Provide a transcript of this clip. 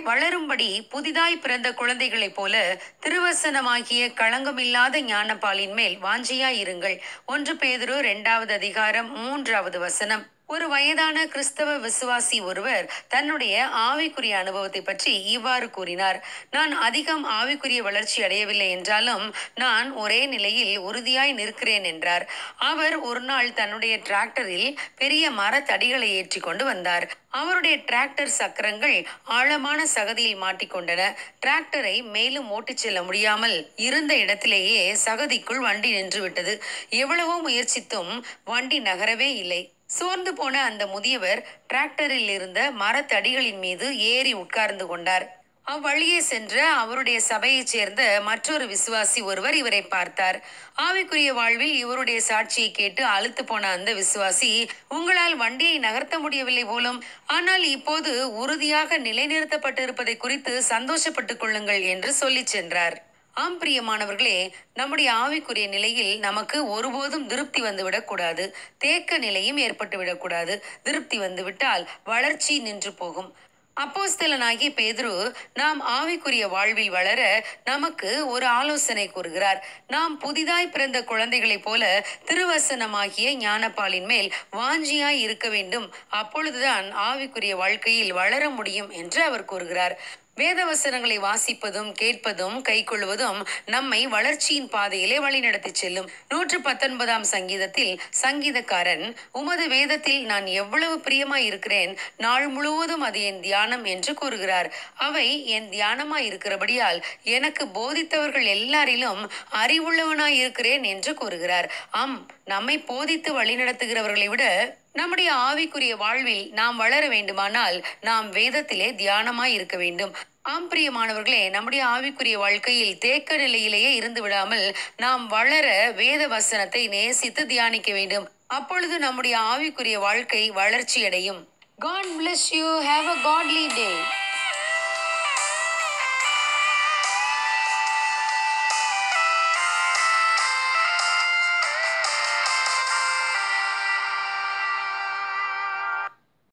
வளரும்படி புதிதாய் பிறந்த குழந்தைகளைப் போல திருவசனமாகிய களங்கமில்லாத ஞானப்பாலின் மேல் வாஞ்சியாயிருங்கள் ஒன்று பேதுரு இரண்டாவது அதிகாரம் மூன்றாவது வசனம் ஒரு வயதான கிறிஸ்தவ விசுவாசி ஒருவர் தன்னுடைய ஆவிக்குரிய அனுபவத்தை பற்றி இவ்வாறு கூறினார் நான் அதிகம் ஆவிக்குரிய வளர்ச்சி அடையவில்லை என்றாலும் நான் ஒரே நிலையில் உறுதியாய் நிற்கிறேன் என்றார் அவர் ஒரு நாள் தன்னுடைய டிராக்டரில் பெரிய மரத்தடிகளை ஏற்றி கொண்டு வந்தார் அவருடைய டிராக்டர் சக்கரங்கள் ஆழமான சகதியில் மாட்டிக்கொண்டன டிராக்டரை மேலும் ஓட்டிச் செல்ல முடியாமல் இருந்த இடத்திலேயே சகதிக்குள் வண்டி நின்றுவிட்டது எவ்வளவோ முயற்சித்தும் வண்டி நகரவே இல்லை சோர்ந்து போன அந்த முதியவர் டிராக்டரில் இருந்த மரத்தடிகளின் மீது ஏறி உட்கார்ந்து கொண்டார் அவ்வழியே சென்ற அவருடைய சபையைச் சேர்ந்த மற்றொரு விசுவாசி ஒருவர் இவரை பார்த்தார் ஆவிக்குரிய வாழ்வில் இவருடைய சாட்சியை கேட்டு அழுத்து போன அந்த விசுவாசி உங்களால் வண்டியை நகர்த்த முடியவில்லை போலும் ஆனால் இப்போது உறுதியாக நிலைநிறுத்தப்பட்டிருப்பதை குறித்து சந்தோஷப்பட்டுக் கொள்ளுங்கள் என்று சொல்லிச் சென்றார் ஆம் பிரியமானவர்களே நம்முடைய ஆவிக்குரிய நிலையில் நமக்கு ஒருபோதும் திருப்தி வந்துவிடக்கூடாது தேக்க நிலையும் ஏற்பட்டு விடக்கூடாது திருப்தி வந்துவிட்டால் வளர்ச்சி நின்று போகும் அப்போஸ்தலனாகிய பேதுரு நாம் ஆவிக்குரிய வாழ்வில் வளர நமக்கு ஒரு ஆலோசனை கூறுகிறார் நாம் புதிதாய் பிறந்த குழந்தைகளைப் போல திருவசனமாகிய ஞானப்பாலின் மேல் வாஞ்சியாய் இருக்க வேண்டும் அப்பொழுதுதான் ஆவிக்குரிய வாழ்க்கையில் வளர முடியும் என்று அவர் கூறுகிறார் வேதவசனங்களை வாசிப்பதும் கேட்பதும் கைக்கொள்வதும் நம்மை வளர்ச்சியின் பாதையிலே வழிநடத்தி செல்லும் நூற்று பத்தொன்பதாம் சங்கீதத்தில் சங்கீதக்காரன் உமது வேதத்தில் நான் எவ்வளவு பிரியமாய் இருக்கிறேன் நாள் முழுவதும் அது என் தியானம் என்று கூறுகிறார் அவை என் தியானமாய் இருக்கிறபடியால் எனக்கு போதித்தவர்கள் எல்லாரிலும் அறிவுள்ளவனாய் இருக்கிறேன் என்று கூறுகிறார் ஆம் நம்மை போதித்து வழிநடத்துகிறவர்களை விட நம்முடைய ஆவிக்குரிய வாழ்வில் நாம் வளர வேண்டுமானால் நாம் வேதத்திலே தியானமாய் இருக்க வேண்டும் ஆம் பிரியமானவர்களே நம்முடைய ஆவிக்குரிய வாழ்க்கையில் தேக்க நிலையிலேயே இருந்து விடாமல் நாம் வளர வேத வசனத்தை நேசித்து தியானிக்க வேண்டும் அப்பொழுது நம்முடைய ஆவிக்குரிய வாழ்க்கை வளர்ச்சி அடையும் God bless you. Have a godly day.